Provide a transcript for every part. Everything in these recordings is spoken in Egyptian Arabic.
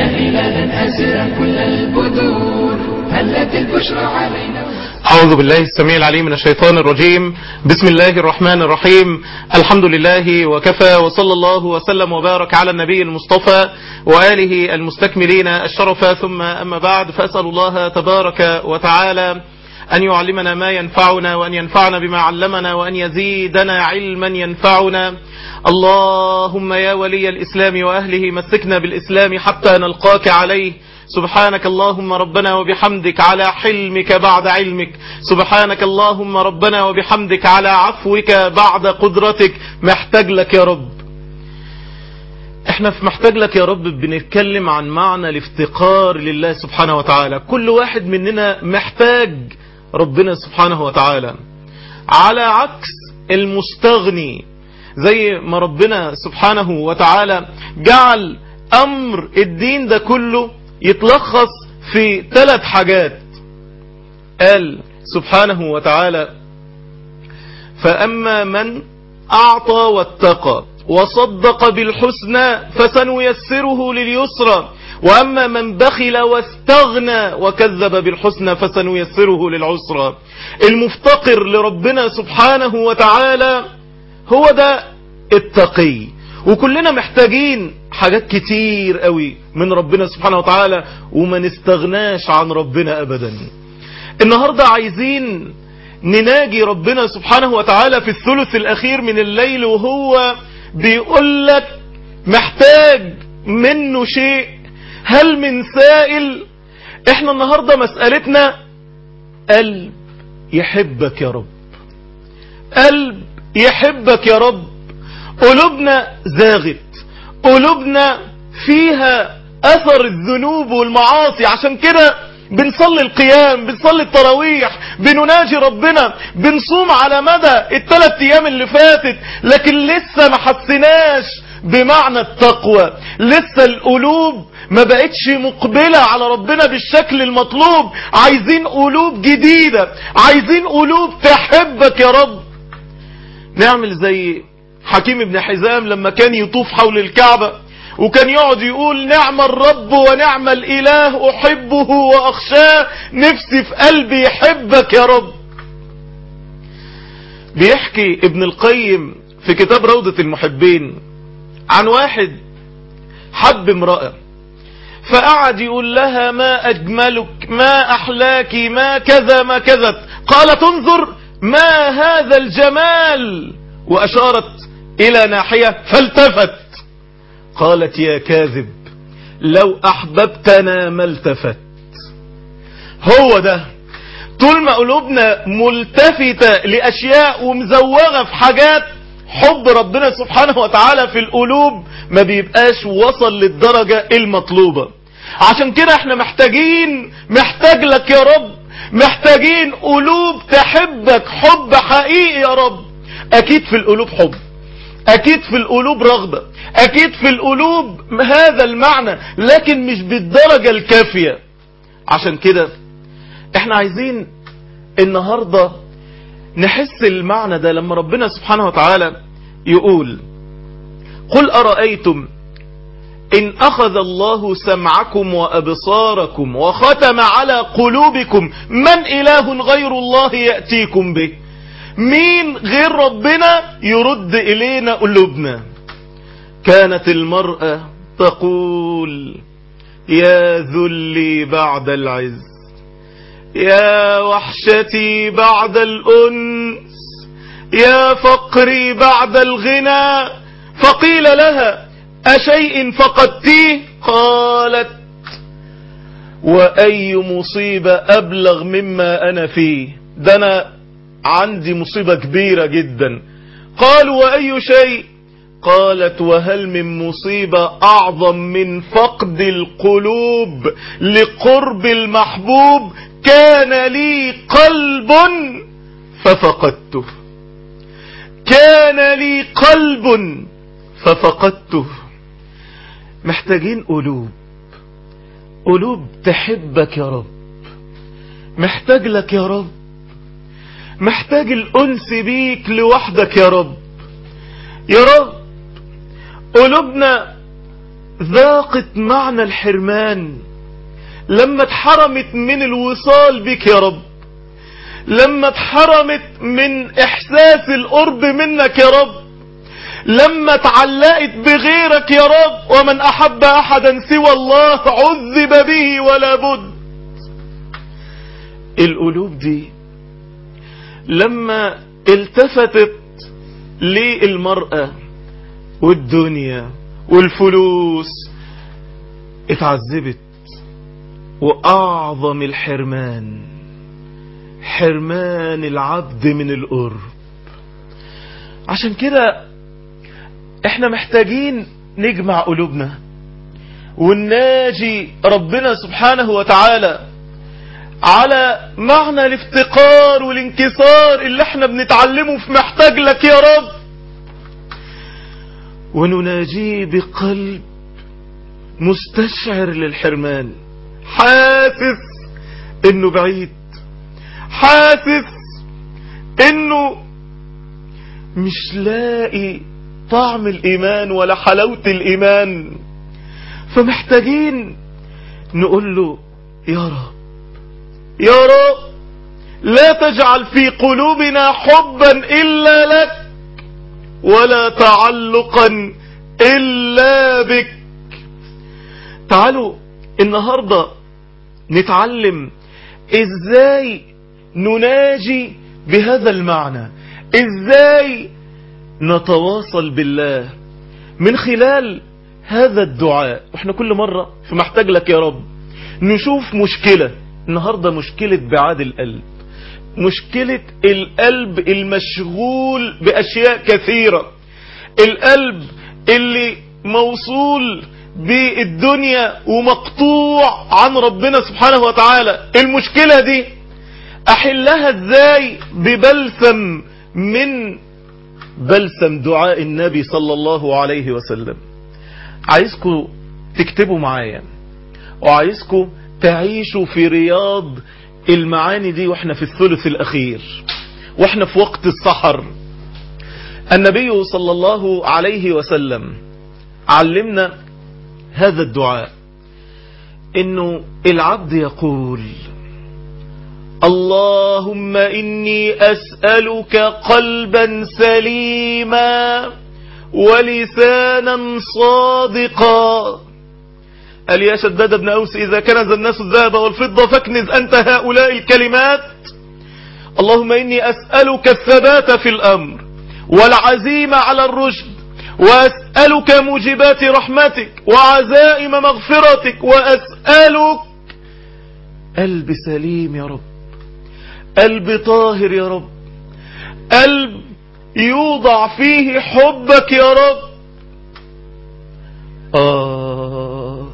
يا هلالا أزرا كل البدور هلت البشرى علينا أعوذ بالله السميع العليم من الشيطان الرجيم بسم الله الرحمن الرحيم الحمد لله وكفى وصلى الله وسلم وبارك على النبي المصطفى وآله المستكملين الشرف ثم أما بعد فأسأل الله تبارك وتعالى أن يعلمنا ما ينفعنا وأن ينفعنا بما علمنا وأن يزيدنا علما ينفعنا اللهم يا ولي الإسلام وأهله مسكنا بالإسلام حتى نلقاك عليه سبحانك اللهم ربنا وبحمدك على حلمك بعد علمك سبحانك اللهم ربنا وبحمدك على عفوك بعد قدرتك محتاج لك يا رب احنا في محتاج لك يا رب بنتكلم عن معنى الافتقار لله سبحانه وتعالى كل واحد مننا محتاج ربنا سبحانه وتعالى على عكس المستغني زي ما ربنا سبحانه وتعالى جعل امر الدين ده كله يتلخص في ثلاث حاجات قال سبحانه وتعالى فأما من أعطى واتقى وصدق بالحسنى فسنيسره لليسرى وأما من بخل واستغنى وكذب بالحسنى فسنيسره للعسرى المفتقر لربنا سبحانه وتعالى هو ده التقي وكلنا محتاجين حاجات كتير قوي من ربنا سبحانه وتعالى وما نستغناش عن ربنا ابدا النهاردة عايزين نناجي ربنا سبحانه وتعالى في الثلث الاخير من الليل وهو بيقول لك محتاج منه شيء هل من سائل احنا النهاردة مسألتنا قلب يحبك يا رب قلب يحبك يا رب قلوبنا زاغت قلوبنا فيها اثر الذنوب والمعاصي عشان كده بنصلي القيام بنصلي التراويح بنناجي ربنا بنصوم على مدى الثلاث ايام اللي فاتت لكن لسه ما حسناش بمعنى التقوى لسه القلوب ما بقتش مقبلة على ربنا بالشكل المطلوب عايزين قلوب جديدة عايزين قلوب تحبك يا رب نعمل زي حكيم بن حزام لما كان يطوف حول الكعبة وكان يقعد يقول نعم الرب ونعم الإله أحبه وأخشاه نفسي في قلبي يحبك يا رب بيحكي ابن القيم في كتاب روضة المحبين عن واحد حب امرأة فقعد يقول لها ما أجملك ما أحلاك ما كذا ما كذا قالت انظر ما هذا الجمال وأشارت إلى ناحية فالتفت قالت يا كاذب لو أحببتنا ما التفت هو ده طول ما قلوبنا ملتفتة لأشياء ومزوغة في حاجات حب ربنا سبحانه وتعالى في القلوب ما بيبقاش وصل للدرجة المطلوبة عشان كده احنا محتاجين محتاج لك يا رب محتاجين قلوب تحبك حب حقيقي يا رب اكيد في القلوب حب اكيد في القلوب رغبة اكيد في القلوب هذا المعنى لكن مش بالدرجة الكافية عشان كده احنا عايزين النهاردة نحس المعنى ده لما ربنا سبحانه وتعالى يقول قل أرأيتم إن أخذ الله سمعكم وأبصاركم وختم على قلوبكم من إله غير الله يأتيكم به مين غير ربنا يرد إلينا قلوبنا كانت المرأة تقول يا ذلي بعد العز يا وحشتي بعد الأنس يا فقري بعد الغنى فقيل لها أشيء فقدتيه قالت وأي مصيبة أبلغ مما أنا فيه ده أنا عندي مصيبة كبيرة جدا قالوا وأي شيء قالت وهل من مصيبة أعظم من فقد القلوب لقرب المحبوب كان لي قلب ففقدته كان لي قلب ففقدته محتاجين قلوب قلوب تحبك يا رب محتاج لك يا رب محتاج الأنس بيك لوحدك يا رب يا رب قلوبنا ذاقت معنى الحرمان لما اتحرمت من الوصال بك يا رب لما اتحرمت من احساس القرب منك يا رب لما اتعلقت بغيرك يا رب ومن احب احدا سوى الله عذب به ولا بد القلوب دي لما التفتت للمرأة والدنيا والفلوس اتعذبت واعظم الحرمان حرمان العبد من القرب عشان كده احنا محتاجين نجمع قلوبنا ونناجي ربنا سبحانه وتعالى على معنى الافتقار والانكسار اللي احنا بنتعلمه في محتاج لك يا رب ونناجيه بقلب مستشعر للحرمان حاسس انه بعيد حاسس انه مش لاقي طعم الايمان ولا حلاوة الايمان فمحتاجين نقول له يا رب يا رب لا تجعل في قلوبنا حبا الا لك ولا تعلقا الا بك تعالوا النهاردة نتعلم ازاي نناجي بهذا المعنى ازاي نتواصل بالله من خلال هذا الدعاء واحنا كل مرة في محتاج لك يا رب نشوف مشكلة النهاردة مشكلة بعاد القلب مشكلة القلب المشغول بأشياء كثيرة القلب اللي موصول بالدنيا ومقطوع عن ربنا سبحانه وتعالى المشكلة دي احلها ازاي ببلسم من بلسم دعاء النبي صلى الله عليه وسلم عايزكم تكتبوا معايا وعايزكم تعيشوا في رياض المعاني دي واحنا في الثلث الاخير واحنا في وقت السحر النبي صلى الله عليه وسلم علمنا هذا الدعاء انه العبد يقول اللهم اني اسألك قلبا سليما ولسانا صادقا قال يا شداد بن أوس إذا كنز الناس الذهب والفضة فاكنز أنت هؤلاء الكلمات اللهم إني أسألك الثبات في الأمر والعزيمة على الرشد وأسألك موجبات رحمتك وعزائم مغفرتك وأسألك قلب سليم يا رب قلب طاهر يا رب قلب يوضع فيه حبك يا رب آه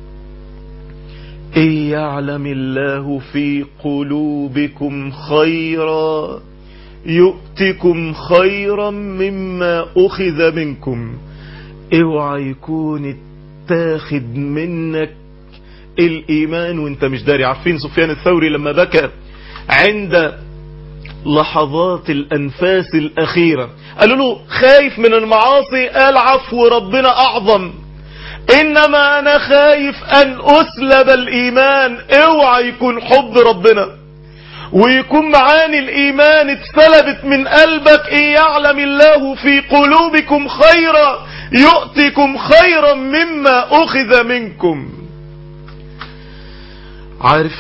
إن يعلم الله في قلوبكم خيرا يؤتكم خيرا مما أخذ منكم اوعى يكون اتاخد منك الإيمان وانت مش داري عارفين سفيان الثوري لما بكى عند لحظات الأنفاس الأخيرة قالوا له خايف من المعاصي قال عفو ربنا أعظم إنما أنا خايف أن أسلب الإيمان اوعى يكون حب ربنا ويكون معاني الإيمان اتسلبت من قلبك إن يعلم الله في قلوبكم خيرا يؤتكم خيرا مما أخذ منكم عارف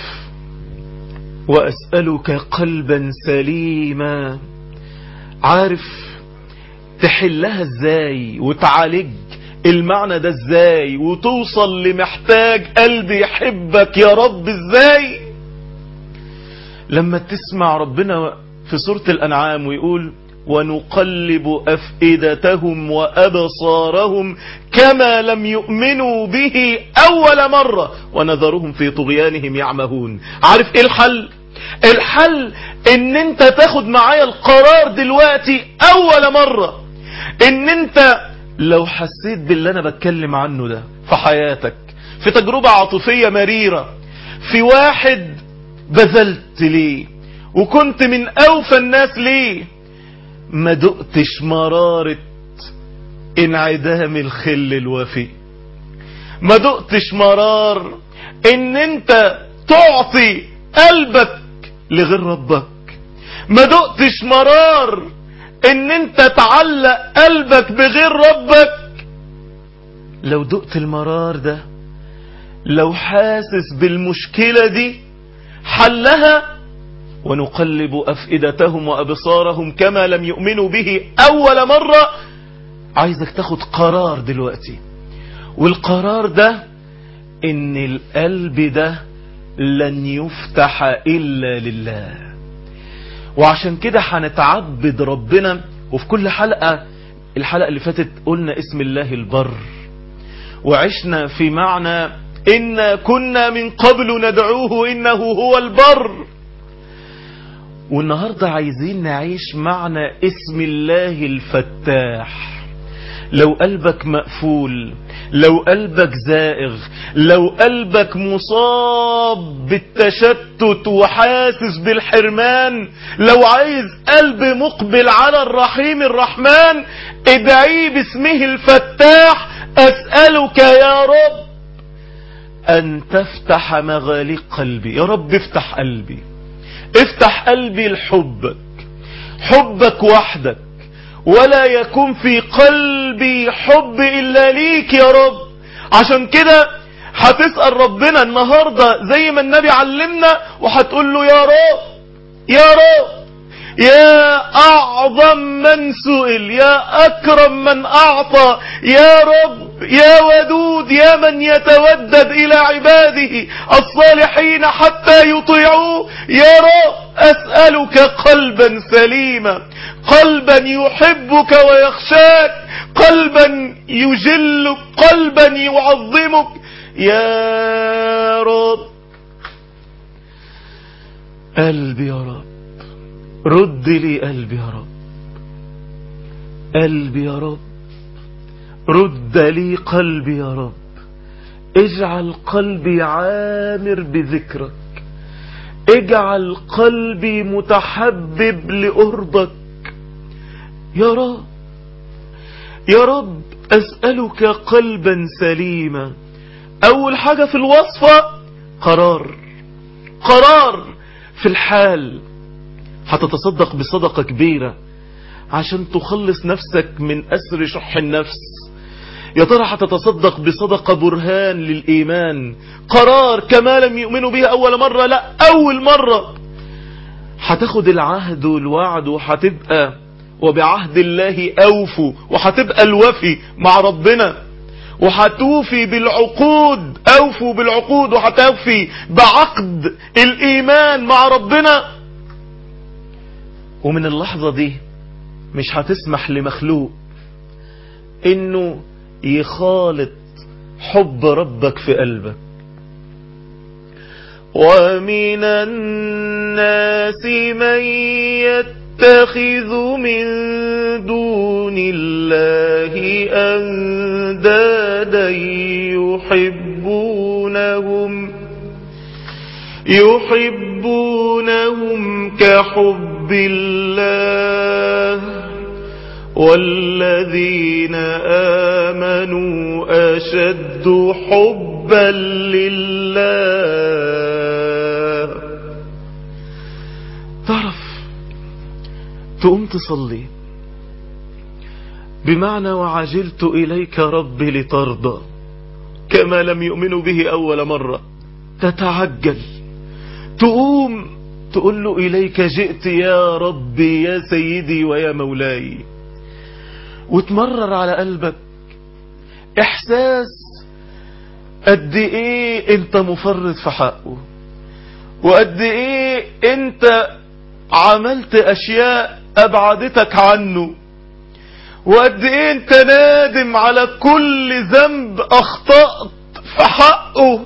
وأسألك قلبا سليما عارف تحلها ازاي وتعالج المعنى ده ازاي وتوصل لمحتاج قلبي يحبك يا رب ازاي لما تسمع ربنا في سورة الأنعام ويقول ونقلب أفئدتهم وأبصارهم كما لم يؤمنوا به أول مرة ونذرهم في طغيانهم يعمهون عارف ايه الحل الحل ان انت تاخد معايا القرار دلوقتي أول مرة ان انت لو حسيت باللي انا بتكلم عنه ده في حياتك في تجربة عاطفية مريرة في واحد بذلت ليه وكنت من اوفى الناس ليه ما دقتش مرارة انعدام الخل الوفي ما دقتش مرار ان انت تعطي قلبك لغير ربك ما دقتش مرار ان انت تعلق قلبك بغير ربك لو دقت المرار ده لو حاسس بالمشكلة دي حلها ونقلب أفئدتهم وأبصارهم كما لم يؤمنوا به أول مرة عايزك تاخد قرار دلوقتي والقرار ده ان القلب ده لن يفتح إلا لله وعشان كده هنتعبد ربنا وفي كل حلقة الحلقة اللي فاتت قلنا اسم الله البر وعشنا في معنى إن كنا من قبل ندعوه إنه هو البر والنهاردة عايزين نعيش معنى اسم الله الفتاح لو قلبك مقفول لو قلبك زائغ لو قلبك مصاب بالتشتت وحاسس بالحرمان لو عايز قلب مقبل على الرحيم الرحمن ادعي باسمه الفتاح اسألك يا رب ان تفتح مغاليق قلبي يا رب افتح قلبي افتح قلبي لحبك حبك وحدك ولا يكون في قلبي حب إلا ليك يا رب عشان كده هتسأل ربنا النهاردة زي ما النبي علمنا وهتقول له يا رب يا رب يا أعظم من سئل يا أكرم من أعطى يا رب يا ودود يا من يتودد إلى عباده الصالحين حتى يطيعوه يا رب أسألك قلبا سليما قلبا يحبك ويخشاك قلبا يجلك قلبا يعظمك يا رب قلبي يا رب رد لي قلبي يا رب قلبي يا رب رد لي قلبي يا رب اجعل قلبي عامر بذكرك اجعل قلبي متحبب لقربك يا رب يا رب أسألك قلبا سليما أول حاجة في الوصفة قرار قرار في الحال هتتصدق بصدقة كبيرة عشان تخلص نفسك من أسر شح النفس يا ترى هتتصدق بصدقة برهان للإيمان قرار كما لم يؤمنوا به أول مرة لا أول مرة هتاخد العهد والوعد وهتبقى وبعهد الله أوفوا وهتبقى الوفي مع ربنا وهتوفي بالعقود أوفوا بالعقود وهتوفي بعقد الإيمان مع ربنا ومن اللحظة دي مش هتسمح لمخلوق انه يخالط حب ربك في قلبك ومن الناس من يتخذ من دون الله أندادا يحبونهم يحبونهم كحب الله والذين آمنوا أشد حبا لله تعرف تقوم تصلي بمعنى وعجلت إليك ربي لترضى كما لم يؤمنوا به أول مرة تتعجل تقوم تقول له إليك جئت يا ربي يا سيدي ويا مولاي وتمرر على قلبك إحساس قد إيه أنت مفرط في حقه وقد إيه أنت عملت أشياء أبعدتك عنه وقد إيه أنت نادم على كل ذنب أخطأت في حقه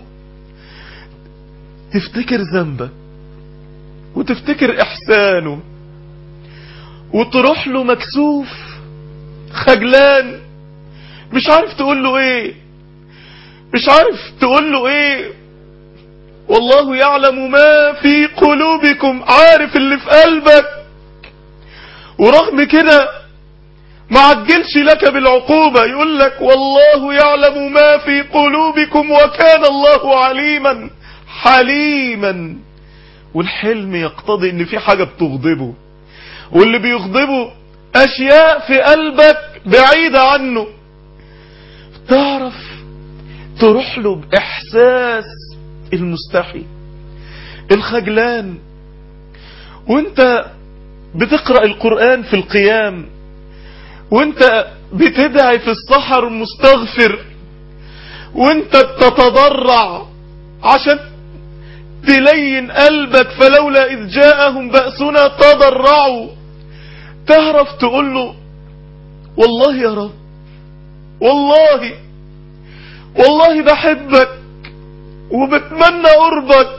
تفتكر ذنبك وتفتكر احسانه وتروح له مكسوف خجلان مش عارف تقول له ايه مش عارف تقول له ايه والله يعلم ما في قلوبكم عارف اللي في قلبك ورغم كده ما عجلش لك بالعقوبة يقول لك والله يعلم ما في قلوبكم وكان الله عليما حليما والحلم يقتضي ان في حاجة بتغضبه واللي بيغضبه اشياء في قلبك بعيدة عنه تعرف تروح له باحساس المستحي الخجلان وانت بتقرأ القرآن في القيام وانت بتدعي في السحر مستغفر وانت بتتضرع عشان تلين قلبك فلولا إذ جاءهم بأسنا تضرعوا تعرف تقول له والله يا رب والله والله بحبك وبتمنى قربك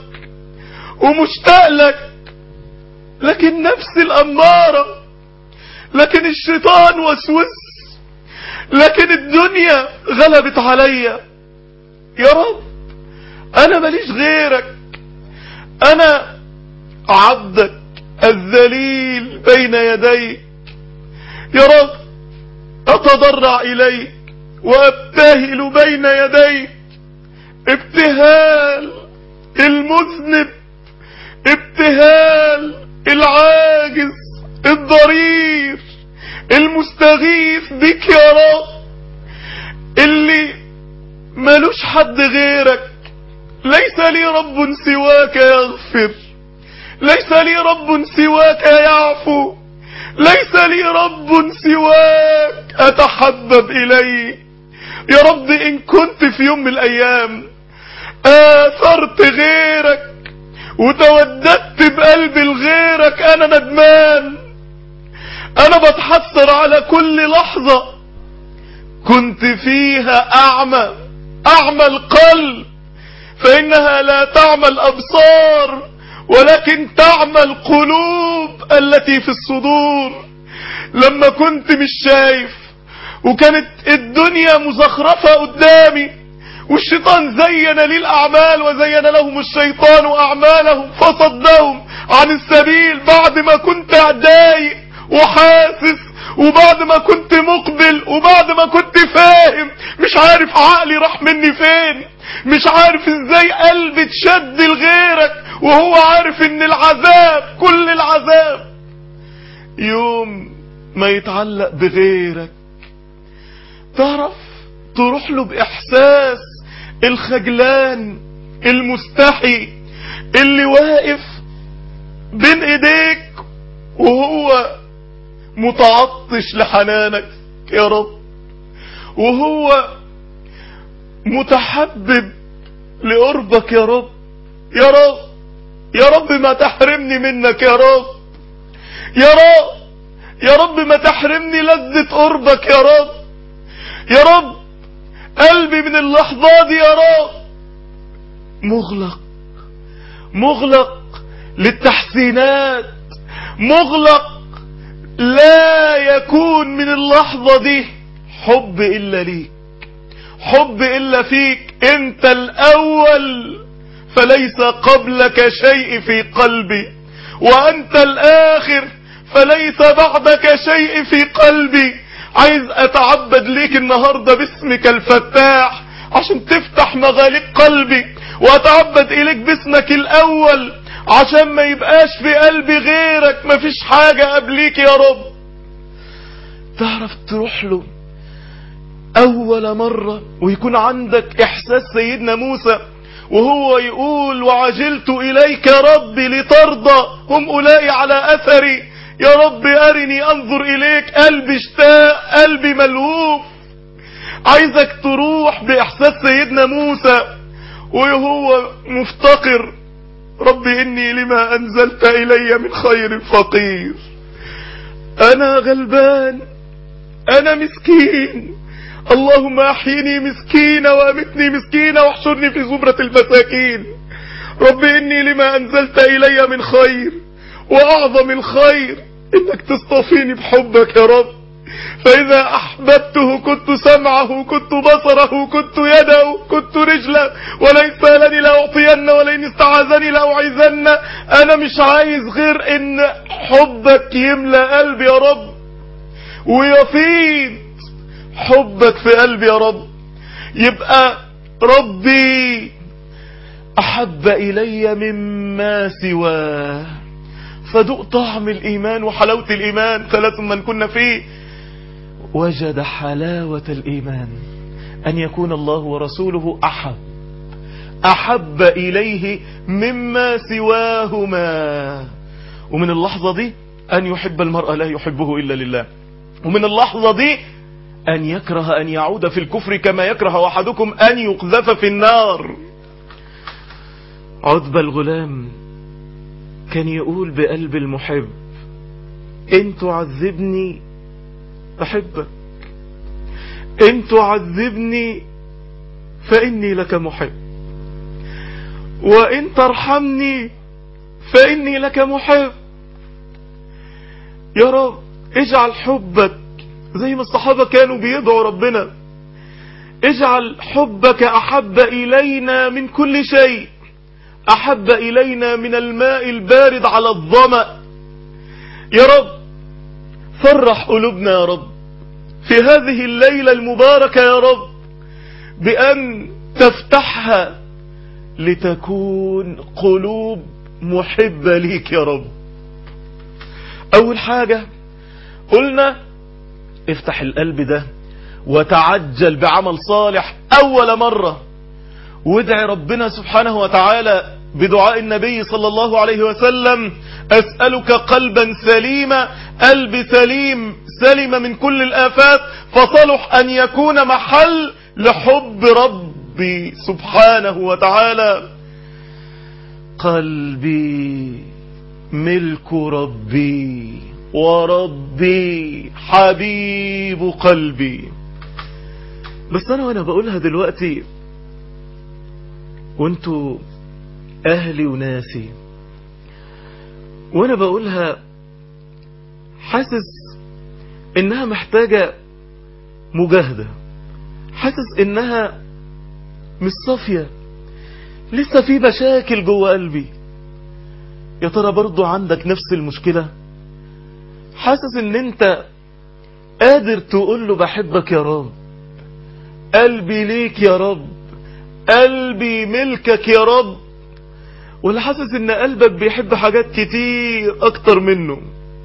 ومشتاق لك لكن نفس الأمارة لكن الشيطان وسوس لكن الدنيا غلبت عليا يا رب انا ماليش غيرك انا عبدك الذليل بين يديك يا رب اتضرع اليك وابتهل بين يديك ابتهال المذنب ابتهال العاجز الضرير المستغيث بك يا رب اللي ملوش حد غيرك ليس لي رب سواك يغفر ليس لي رب سواك يعفو ليس لي رب سواك أتحبب إليه يا رب إن كنت في يوم من الأيام آثرت غيرك وتوددت بقلبي لغيرك أنا ندمان أنا بتحسر على كل لحظة كنت فيها أعمى أعمى القلب فإنها لا تعمى الأبصار ولكن تعمى القلوب التي في الصدور لما كنت مش شايف وكانت الدنيا مزخرفة قدامي والشيطان زين لي الأعمال وزين لهم الشيطان أعمالهم فصدهم عن السبيل بعد ما كنت أعدايق وحاسس وبعد ما كنت مقبل وبعد ما كنت فاهم مش عارف عقلي راح مني فين مش عارف ازاي قلبي اتشد لغيرك وهو عارف ان العذاب كل العذاب يوم ما يتعلق بغيرك تعرف تروح له باحساس الخجلان المستحي اللي واقف بين ايديك وهو متعطش لحنانك يا رب وهو متحبب لقربك يا رب يا رب يا رب ما تحرمني منك يا رب يا رب يا رب ما تحرمني لذة قربك يا رب يا رب قلبي من اللحظة دي يا رب مغلق مغلق للتحسينات مغلق لا يكون من اللحظة دي حب إلا ليك حب إلا فيك أنت الأول فليس قبلك شيء في قلبي وأنت الآخر فليس بعدك شيء في قلبي عايز أتعبد ليك النهاردة باسمك الفتاح عشان تفتح مغاليق قلبي وأتعبد إليك باسمك الأول عشان ما يبقاش في قلبي غيرك مفيش حاجة قبليك يا رب تعرف تروح له أول مرة ويكون عندك إحساس سيدنا موسى وهو يقول وعجلت إليك يا ربي لترضى هم أولئي على أثري يا رب أرني أنظر إليك قلبي اشتاق قلبي ملهوف عايزك تروح بإحساس سيدنا موسى وهو مفتقر ربي إني لما أنزلت إلي من خير فقير أنا غلبان أنا مسكين اللهم أحيني مسكينة وأمتني مسكينة واحشرني في زمرة المساكين ربي إني لما أنزلت إلي من خير وأعظم الخير إنك تصطفيني بحبك يا رب فإذا أحببته كنت سمعه كنت بصره كنت يده كنت رجله ولئن سألني لأعطين ولئن استعاذني لأعيذن أنا مش عايز غير إن حبك يملى قلبي يا رب ويفيض حبك في قلبي يا رب يبقى ربي أحب إلي مما سواه فدوق طعم الإيمان وحلاوة الإيمان ثلاث من كنا فيه وجد حلاوة الإيمان أن يكون الله ورسوله أحب أحب إليه مما سواهما ومن اللحظة دي أن يحب المرأة لا يحبه إلا لله ومن اللحظة دي أن يكره أن يعود في الكفر كما يكره أحدكم أن يقذف في النار عتب الغلام كان يقول بقلب المحب إن تعذبني أحبك إن تعذبني فإني لك محب وإن ترحمني فإني لك محب يا رب اجعل حبك زي ما الصحابة كانوا بيدعوا ربنا اجعل حبك أحب إلينا من كل شيء أحب إلينا من الماء البارد على الظمأ يا رب فرح قلوبنا يا رب في هذه الليلة المباركة يا رب بأن تفتحها لتكون قلوب محبة ليك يا رب أول حاجة قلنا افتح القلب ده وتعجل بعمل صالح أول مرة وادعي ربنا سبحانه وتعالى بدعاء النبي صلى الله عليه وسلم أسألك قلبا سليما قلب سليم سلم من كل الآفات فصلح أن يكون محل لحب ربي سبحانه وتعالى قلبي ملك ربي وربي حبيب قلبي بس انا وانا بقولها دلوقتي وانتوا اهلي وناسي وانا بقولها حاسس انها محتاجة مجاهدة حاسس انها مش صافية لسه في مشاكل جوه قلبي يا ترى برضو عندك نفس المشكلة حاسس ان انت قادر تقول له بحبك يا رب قلبي ليك يا رب قلبي ملكك يا رب ولا حاسس ان قلبك بيحب حاجات كتير اكتر منه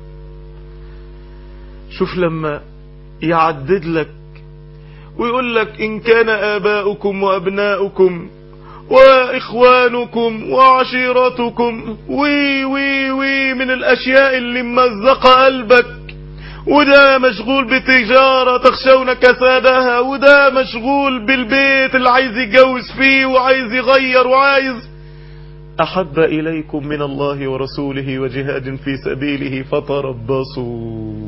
شوف لما يعدد لك ويقول لك ان كان اباؤكم وابناؤكم واخوانكم وعشيرتكم وي وي وي من الاشياء اللي ممزقه قلبك وده مشغول بتجارة تخشون كسادها وده مشغول بالبيت اللي عايز يتجوز فيه وعايز يغير وعايز أحب إليكم من الله ورسوله وجهاد في سبيله فتربصوا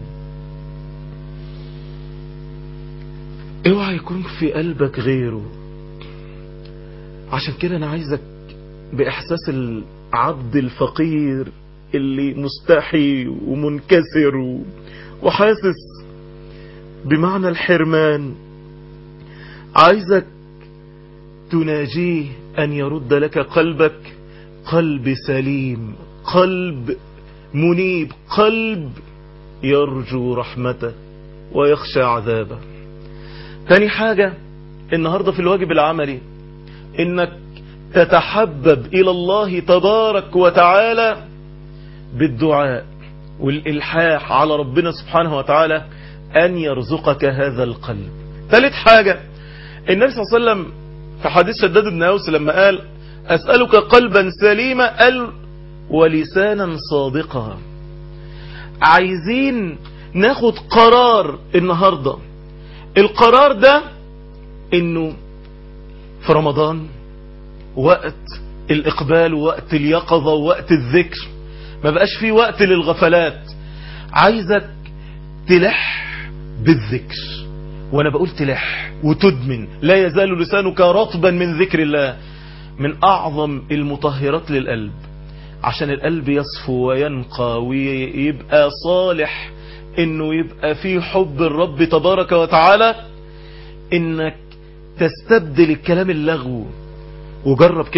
اوعى يكون في قلبك غيره عشان كده انا عايزك باحساس العبد الفقير اللي مستحي ومنكسر وحاسس بمعنى الحرمان عايزك تناجيه ان يرد لك قلبك قلب سليم قلب منيب قلب يرجو رحمته ويخشى عذابه تاني حاجة النهاردة في الواجب العملي انك تتحبب الى الله تبارك وتعالى بالدعاء والالحاح على ربنا سبحانه وتعالى ان يرزقك هذا القلب ثالث حاجة النبي صلى الله عليه وسلم في حديث شداد بن اوس لما قال اسألك قلبا سليما قال ولسانا صادقا عايزين ناخد قرار النهاردة القرار ده انه في رمضان وقت الإقبال ووقت اليقظة ووقت الذكر ما بقاش فيه وقت للغفلات عايزك تلح بالذكر وانا بقول تلح وتدمن لا يزال لسانك رطبا من ذكر الله من اعظم المطهرات للقلب عشان القلب يصفو وينقى ويبقى صالح انه يبقى فيه حب الرب تبارك وتعالى انك تستبدل الكلام اللغو وجرب كده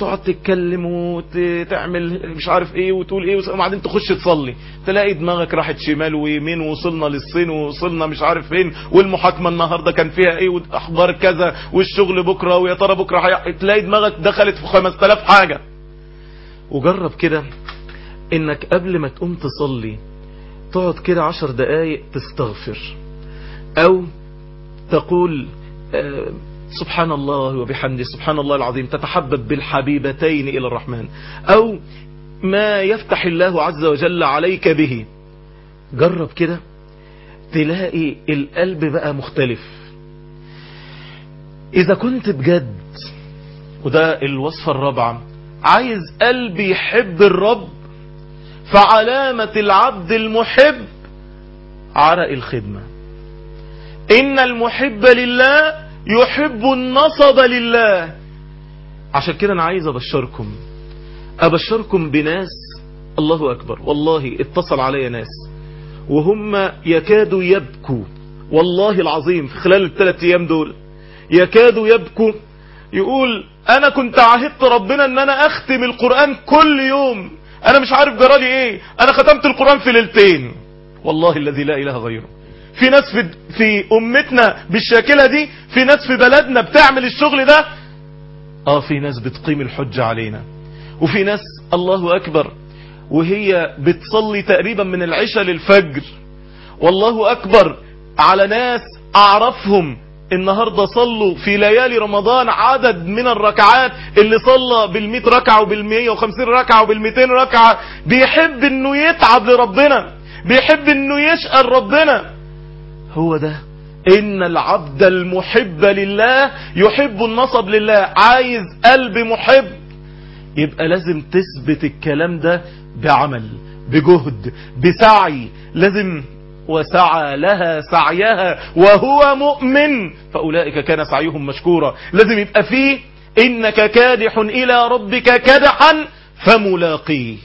تقعد تتكلم وتعمل مش عارف ايه وتقول ايه وبعدين تخش تصلي تلاقي دماغك راحت شمال ويمين ووصلنا للصين ووصلنا مش عارف فين والمحاكمة النهاردة كان فيها ايه واخبار كذا والشغل بكرة ويا ترى بكرة حي... تلاقي دماغك دخلت في 5000 حاجة وجرب كده انك قبل ما تقوم تصلي تقعد كده عشر دقايق تستغفر او تقول آه سبحان الله وبحمده سبحان الله العظيم تتحبب بالحبيبتين إلى الرحمن أو ما يفتح الله عز وجل عليك به جرب كده تلاقي القلب بقى مختلف إذا كنت بجد وده الوصفة الرابعة عايز قلبي يحب الرب فعلامة العبد المحب عرق الخدمة إن المحب لله يحب النصب لله عشان كده انا عايز ابشركم ابشركم بناس الله اكبر والله اتصل علي ناس وهم يكادوا يبكوا والله العظيم في خلال الثلاث ايام دول يكادوا يبكوا يقول انا كنت عهدت ربنا ان انا اختم القرآن كل يوم انا مش عارف جرالي ايه انا ختمت القرآن في ليلتين والله الذي لا اله غيره في ناس في, في امتنا بالشاكلة دي في ناس في بلدنا بتعمل الشغل ده اه في ناس بتقيم الحجة علينا وفي ناس الله اكبر وهي بتصلي تقريبا من العشاء للفجر والله اكبر على ناس اعرفهم النهاردة صلوا في ليالي رمضان عدد من الركعات اللي صلى بالمئة ركعة وبالمئة وخمسين ركعة وبالمئتين ركعة بيحب انه يتعب لربنا بيحب انه يشقى ربنا هو ده ان العبد المحب لله يحب النصب لله عايز قلب محب يبقى لازم تثبت الكلام ده بعمل بجهد بسعي لازم وسعى لها سعيها وهو مؤمن فأولئك كان سعيهم مشكورا لازم يبقى فيه إنك كادح إلى ربك كدحا فملاقيه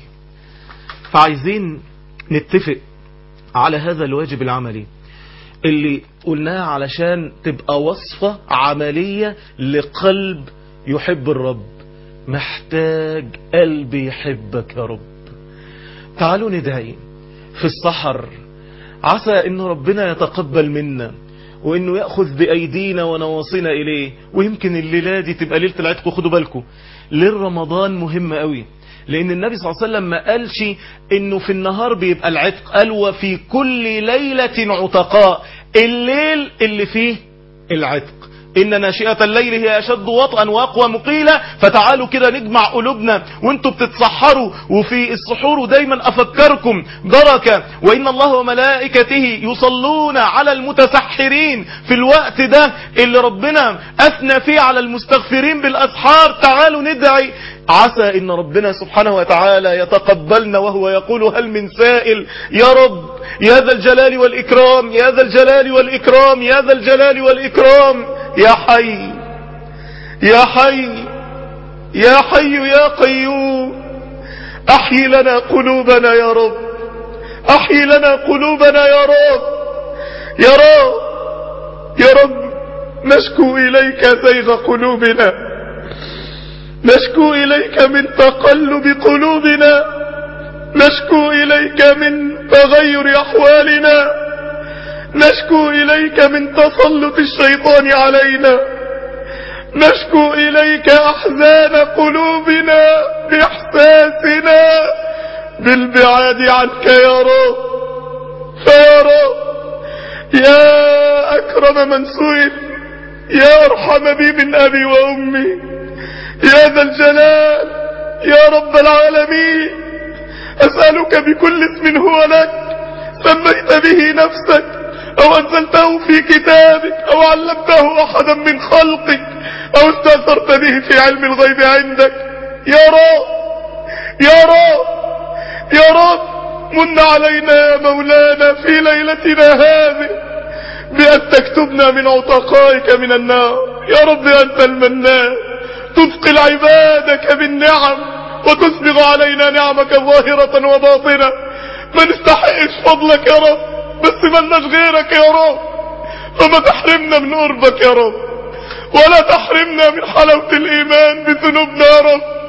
فعايزين نتفق على هذا الواجب العملي اللي قلناه علشان تبقى وصفة عملية لقلب يحب الرب محتاج قلب يحبك يا رب تعالوا ندعي في السحر عسى ان ربنا يتقبل منا وانه يأخذ بايدينا ونواصينا اليه ويمكن الليلة دي تبقى ليلة العتق وخدوا بالكم ليل رمضان مهم قوي لان النبي صلى الله عليه وسلم ما قالش انه في النهار بيبقى العتق قال وفي كل ليلة عتقاء الليل اللي فيه العتق إن ناشئة الليل هي أشد وطئا وأقوى مقيلة فتعالوا كده نجمع قلوبنا وانتوا بتتسحروا وفي السحور دايما أفكركم بركة وإن الله وملائكته يصلون على المتسحرين في الوقت ده اللي ربنا أثنى فيه على المستغفرين بالأسحار تعالوا ندعي عسى إن ربنا سبحانه وتعالى يتقبلنا وهو يقول هل من سائل يا رب يا ذا الجلال والإكرام يا ذا الجلال والإكرام يا ذا الجلال والإكرام يا حي يا حي يا حي يا قيوم أحيي لنا قلوبنا يا رب أحيي لنا قلوبنا يا رب يا رب يا رب نشكو إليك زيغ قلوبنا نشكو إليك من تقلب قلوبنا نشكو إليك من تغير أحوالنا نشكو إليك من تسلط الشيطان علينا نشكو إليك أحزان قلوبنا بإحساسنا بالبعاد عنك يا رب فيا رب يا أكرم من سئل يا أرحم بي من أبي وأمي يا ذا الجلال يا رب العالمين أسألك بكل اسم هو لك سميت به نفسك أو أنزلته في كتابك أو علمته أحدا من خلقك أو استأثرت به في علم الغيب عندك يا رب يا رب يا رب من علينا يا مولانا في ليلتنا هذه بأن تكتبنا من عتقائك من النار يا رب أنت المنان تثقل عبادك بالنعم وتسبغ علينا نعمك ظاهرة وباطنة ما نستحقش فضلك يا رب بس ملناش غيرك يا رب فما تحرمنا من قربك يا رب ولا تحرمنا من حلاوة الإيمان بذنوبنا يا رب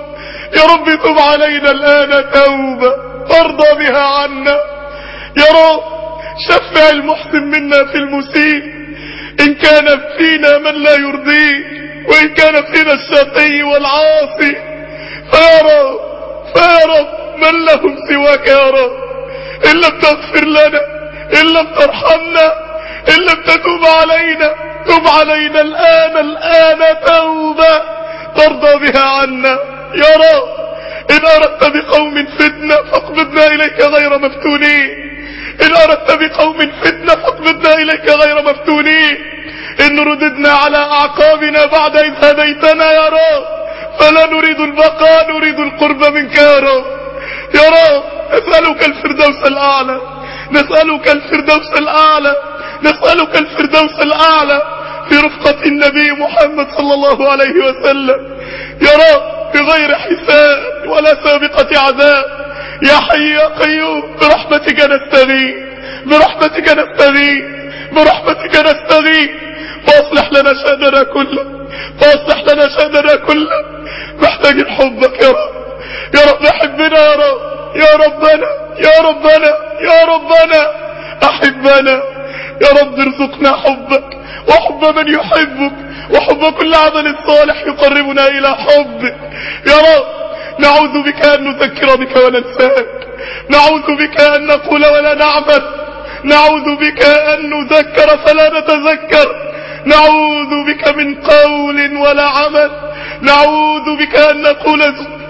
يا رب تب علينا الآن توبة ترضى بها عنا يا رب شفع المحسن منا في المسيء إن كان فينا من لا يرضيه وإن كان فينا الشقي والعاصي فيا رب فيا رب من لهم سواك يا رب إن لم تغفر لنا إن لم ترحمنا إن لم تتوب علينا تب علينا الآن الآن توبة ترضى بها عنا يا رب إن أردت بقوم فتنة فاقبضنا إليك غير مفتونين إن أردت بقوم فتنة فاقبضنا إليك غير مفتونين إن رددنا على أعقابنا بعد إذ هديتنا يا رب فلا نريد البقاء نريد القرب منك يا رب يا رب نسألك الفردوس الأعلى نسألك الفردوس الأعلى نسألك الفردوس الأعلى في رفقة النبي محمد صلى الله عليه وسلم يا رب بغير حساب ولا سابقة عذاب يا حي يا قيوم برحمتك نستغيث برحمتك نستغيث برحمتك نستغيث فاصلح لنا شأننا كله فاصلح لنا شأننا كله محتاجين حبك يا رب يا رب احبنا يا رب يا ربنا يا ربنا يا ربنا احبنا يا رب ارزقنا حبك وحب من يحبك وحب كل عمل صالح يقربنا الى حبك يا رب نعوذ بك ان نذكر بك وننساك نعوذ بك ان نقول ولا نعمل نعوذ بك ان نذكر فلا نتذكر نعوذ بك من قول ولا عمل نعوذ بك ان نقول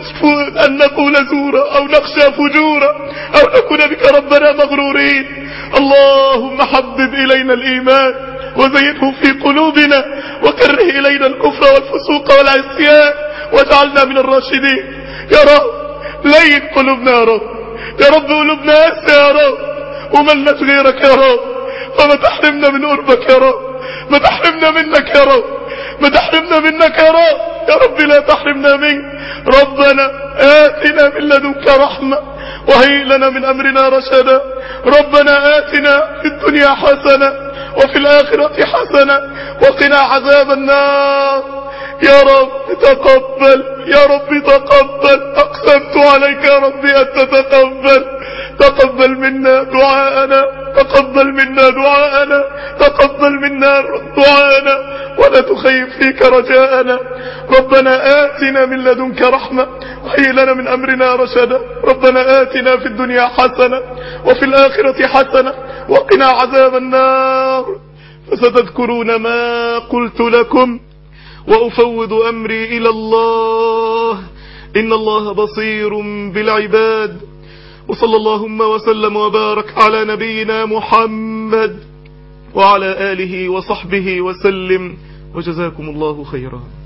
أن نقول زورا أو نخشى فجورا أو نكون بك ربنا مغرورين اللهم حبب إلينا الإيمان وزينه في قلوبنا وكره إلينا الكفر والفسوق والعصيان واجعلنا من الراشدين يا رب لين قلوبنا يا رب يا رب قلوبنا أسى يا رب وملت غيرك يا رب فما تحرمنا من قربك يا رب ما تحرمنا منك يا رب ما تحرمنا منك يا رب يا رب لا تحرمنا منك ربنا آتنا من لدنك رحمة وهيئ لنا من أمرنا رشدا ربنا آتنا في الدنيا حسنة وفي الآخرة حسنة وقنا عذاب النار يا رب تقبل يا رب تقبل أقسمت عليك يا ربي أن تتقبل تقبل منا دعاءنا تقبل منا دعاءنا تقبل منا دعاءنا ولا تخيب فيك رجاءنا ربنا آتنا من لدنك رحمة وهي لنا من أمرنا رشدا ربنا آتنا في الدنيا حسنة وفي الآخرة حسنة وقنا عذاب النار فستذكرون ما قلت لكم وأفوض أمري إلى الله إن الله بصير بالعباد وصلى اللهم وسلم وبارك على نبينا محمد وعلى آله وصحبه وسلم وجزاكم الله خيرا